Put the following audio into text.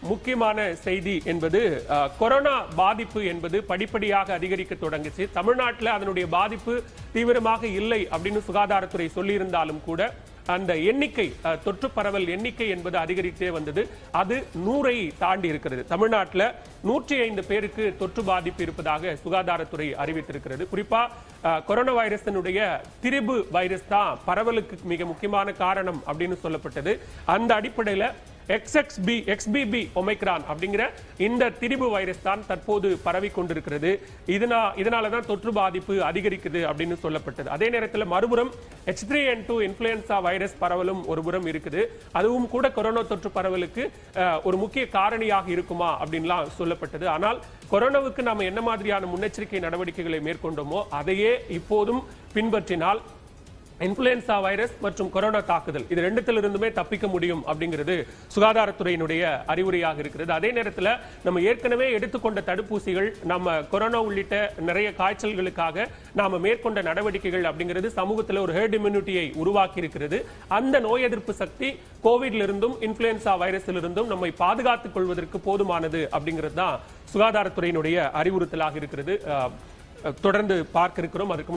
முக்கியமான செய்தி என்பது அஹ், கொரோனா பாதிப்பு என்பது படிப்படியாக அதிகரிக்க தொடங்குச்சு தமிழ்நாட்டில் அதனுடைய பாதிப்பு தீவிரமாக இல்லை அப்படின்னு சுகாதாரத்துறை சொல்லியிருந்தாலும் கூட அந்த எண்ணிக்கை அஹ், தொற்று பரவல் எண்ணிக்கை என்பது அதிகரித்தே வந்தது அது நூறை தாண்டி இருக்கிறது தமிழ்நாட்டில் நூற்றி ஐந்து பேருக்கு தொற்று பாதிப்பு இருப்பதாக சுகாதாரத்துறை அறிவித்திருக்கிறது குறிப்பா அஹ், கொரோனா வைரஸினுடைய திரிபு வைரஸ் தான் பரவலுக்கு மிக முக்கியமான காரணம் அப்படின்னு சொல்லப்பட்டது அந்த அடிப்படையில் எக்ஸ்எக்ஸ்பி எக்ஸ்பிபி ஒமைக்ரான் அப்படிங்கிற இந்த திரிபு வைரஸ் தான் தற்போது பரவி கொண்டிருக்கிறது இதனா இதனால தான் தொற்று பாதிப்பு அதிகரிக்குது அப்படின்னு சொல்லப்பட்டது அதே நேரத்தில் மறுபுறம் H three N two influenza virus பரவலும் ஒரு புறம் இருக்குது அதுவும் கூட கொரோனா தொற்று பரவலுக்கு அஹ், ஒரு முக்கிய காரணியாக இருக்குமா அப்படின்லாம் சொல்லப்பட்டது ஆனால் கொரோனாவுக்கு நாம என்ன மாதிரியான முன்னெச்சரிக்கை நடவடிக்கைகளை மேற்கொண்டோமோ அதையே இப்போதும் பின்பற்றினால் இன்ஃபுளுன்சா வைரஸ் மற்றும் கொரோனா தாக்குதல் இது ரெண்டுத்திலிருந்துமே தப்பிக்க முடியும் அப்படிங்கிறது சுகாதாரத்துறையினுடைய அறிவுரையாக இருக்கிறது அதே நேரத்தில் நம்ம ஏற்கனவே எடுத்துக்கொண்ட தடுப்பூசிகள் நம்ம கொரோனா உள்ளிட்ட நிறைய காய்ச்சல்களுக்காக நாம மேற்கொண்ட நடவடிக்கைகள் அப்படிங்கிறது சமூகத்தில் ஒரு ஹெர்ட் இம்யூனிட்டியை உருவாக்கி இருக்கிறது அந்த நோய் எதிர்ப்பு சக்தி கோவிட்ல இருந்தும் இன்ஃபுளுன்சா வைரஸில் இருந்தும் நம்மை பாதுகாத்துக் கொள்வதற்கு போதுமானது அப்படிங்கிறது தான் சுகாதாரத்துறையினுடைய அறிவுறுத்தலாக இருக்கிறது அஹ், தொடர்ந்து பார்க்க இருக்கிறோம் அதுக்கு